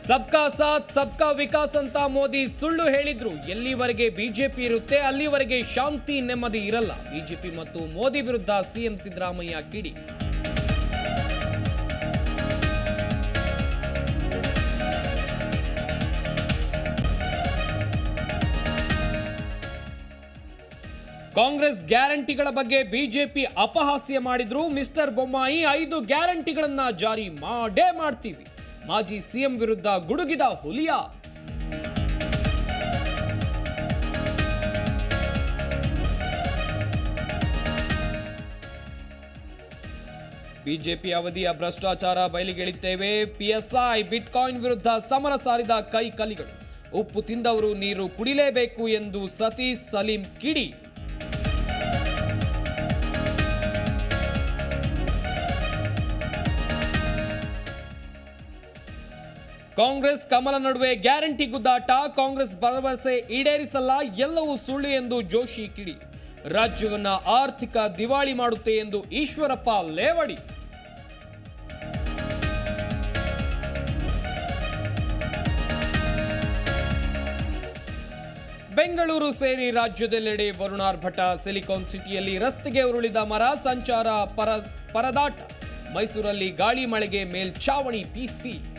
ಸಬ್ಕಾ ಸಾಥ್ ಸಬ್ಕಾ ವಿಕಾಸ್ ಅಂತ ಮೋದಿ ಸುಳ್ಳು ಹೇಳಿದ್ರು ಎಲ್ಲಿವರೆಗೆ ಬಿಜೆಪಿ ಇರುತ್ತೆ ಅಲ್ಲಿವರೆಗೆ ಶಾಂತಿ ನೆಮ್ಮದಿ ಇರಲ್ಲ ಬಿಜೆಪಿ ಮತ್ತು ಮೋದಿ ವಿರುದ್ಧ ಸಿಎಂ ಸಿದ್ದರಾಮಯ್ಯ ಕಿಡಿ ಕಾಂಗ್ರೆಸ್ ಗ್ಯಾರಂಟಿಗಳ ಬಗ್ಗೆ ಬಿಜೆಪಿ ಅಪಹಾಸ್ಯ ಮಾಡಿದ್ರು ಮಿಸ್ಟರ್ ಬೊಮ್ಮಾಯಿ ಐದು ಗ್ಯಾರಂಟಿಗಳನ್ನ ಜಾರಿ ಮಾಡೇ ಮಾಡ್ತೀವಿ ಮಾಜಿ ಸಿಎಂ ವಿರುದ್ಧ ಗುಡುಗಿದ ಹುಲಿಯಾ ಬಿಜೆಪಿ ಅವಧಿಯ ಭ್ರಷ್ಟಾಚಾರ ಬಯಲಿಗೆಳಿದ್ದೇವೆ ಪಿಎಸ್ಐ ಬಿಟ್ಕಾಯಿನ್ ವಿರುದ್ಧ ಸಮರ ಸಾರಿದ ಕೈ ಕಲಿಗಳು ಉಪ್ಪು ತಿಂದವರು ನೀರು ಕುಡಿಲೇಬೇಕು ಎಂದು ಸತೀಶ್ ಸಲೀಂ ಕಿಡಿ ಕಾಂಗ್ರೆಸ್ ಕಮಲ ನಡುವೆ ಗ್ಯಾರಂಟಿ ಗುದ್ದಾಟ ಕಾಂಗ್ರೆಸ್ ಭರವಸೆ ಈಡೇರಿಸಲ್ಲ ಎಲ್ಲವೂ ಸುಳ್ಳು ಎಂದು ಜೋಶಿ ಕಿಡಿ ರಾಜ್ಯವನ್ನ ಆರ್ಥಿಕ ದಿವಾಳಿ ಮಾಡುತ್ತೆ ಎಂದು ಈಶ್ವರಪ್ಪ ಲೇವಡಿ ಬೆಂಗಳೂರು ಸೇರಿ ರಾಜ್ಯದೆಲ್ಲೆಡೆ ವರುಣಾರ್ಭಟ ಸಿಲಿಕಾನ್ ಸಿಟಿಯಲ್ಲಿ ರಸ್ತೆಗೆ ಉರುಳಿದ ಮರ ಸಂಚಾರ ಪರ ಪರದಾಟ ಮೈಸೂರಲ್ಲಿ ಗಾಳಿ ಮಳೆಗೆ ಮೇಲ್ಛಾವಣಿ ಪೀಸ್ ಪೀಸ್